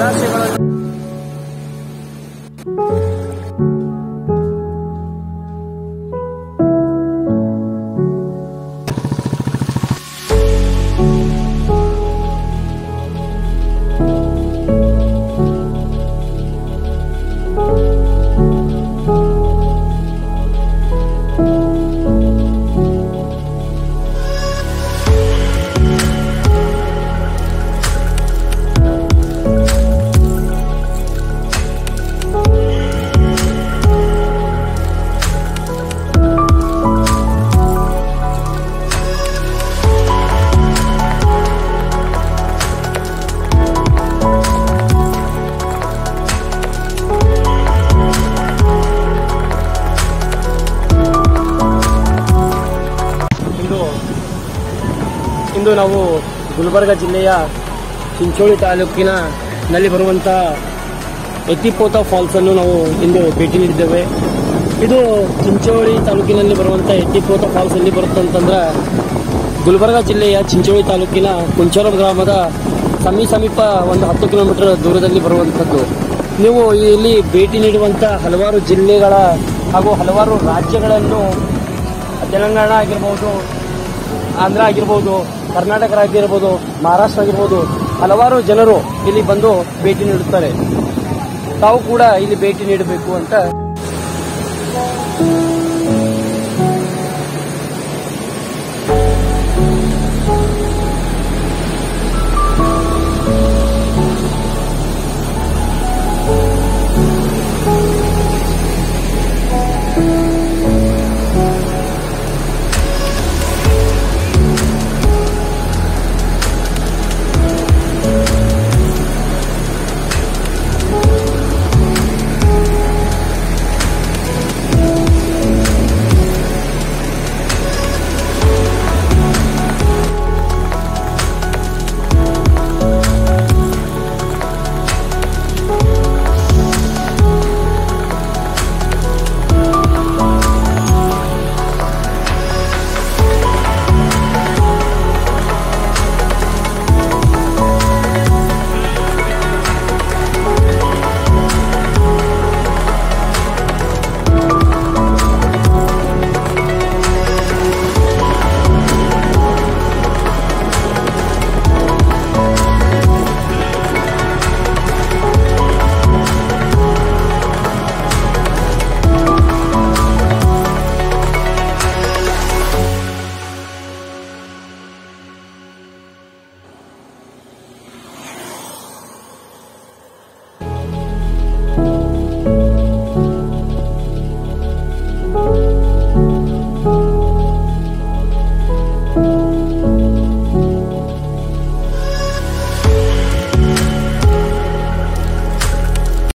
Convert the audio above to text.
ಜಲಾಶಯಗಳನ್ನು ಇಂದು ಇಂದು ನಾವು ಗುಲ್ಬರ್ಗ ಜಿಲ್ಲೆಯ ಚಿಂಚೋಳಿ ತಾಲೂಕಿನ ನಲ್ಲಿ ಬರುವಂಥ ಎತ್ತಿಪೋತ ಫಾಲ್ಸ್ ಅನ್ನು ನಾವು ಇಂದು ಭೇಟಿ ನೀಡಿದ್ದೇವೆ ಇದು ಚಿಂಚೋಳಿ ತಾಲೂಕಿನಲ್ಲಿ ಬರುವಂಥ ಎತ್ತಿಪೋತ ಫಾಲ್ಸ್ ಎಲ್ಲಿ ಬರುತ್ತೆ ಅಂತಂದ್ರೆ ಗುಲ್ಬರ್ಗ ಜಿಲ್ಲೆಯ ಚಿಂಚೋಳಿ ತಾಲೂಕಿನ ಕುಂಚೋರ ಗ್ರಾಮದ ಸಮೀ ಸಮೀಪ ಒಂದು ಹತ್ತು ಕಿಲೋಮೀಟರ್ ದೂರದಲ್ಲಿ ಬರುವಂಥದ್ದು ನೀವು ಇಲ್ಲಿ ಭೇಟಿ ನೀಡುವಂಥ ಹಲವಾರು ಜಿಲ್ಲೆಗಳ ಹಾಗೂ ಹಲವಾರು ರಾಜ್ಯಗಳನ್ನು ತೆಲಂಗಾಣ ಆಗಿರ್ಬೋದು ಆಂಧ್ರ ಆಗಿರ್ಬೋದು ಕರ್ನಾಟಕ ರಾಜ್ಯ ಇರ್ಬೋದು ಮಹಾರಾಷ್ಟ್ರ ಆಗಿರ್ಬೋದು ಹಲವಾರು ಜನರು ಇಲ್ಲಿ ಬಂದು ಭೇಟಿ ನೀಡುತ್ತಾರೆ ತಾವು ಕೂಡ ಇಲ್ಲಿ ಭೇಟಿ ನೀಡಬೇಕು ಅಂತ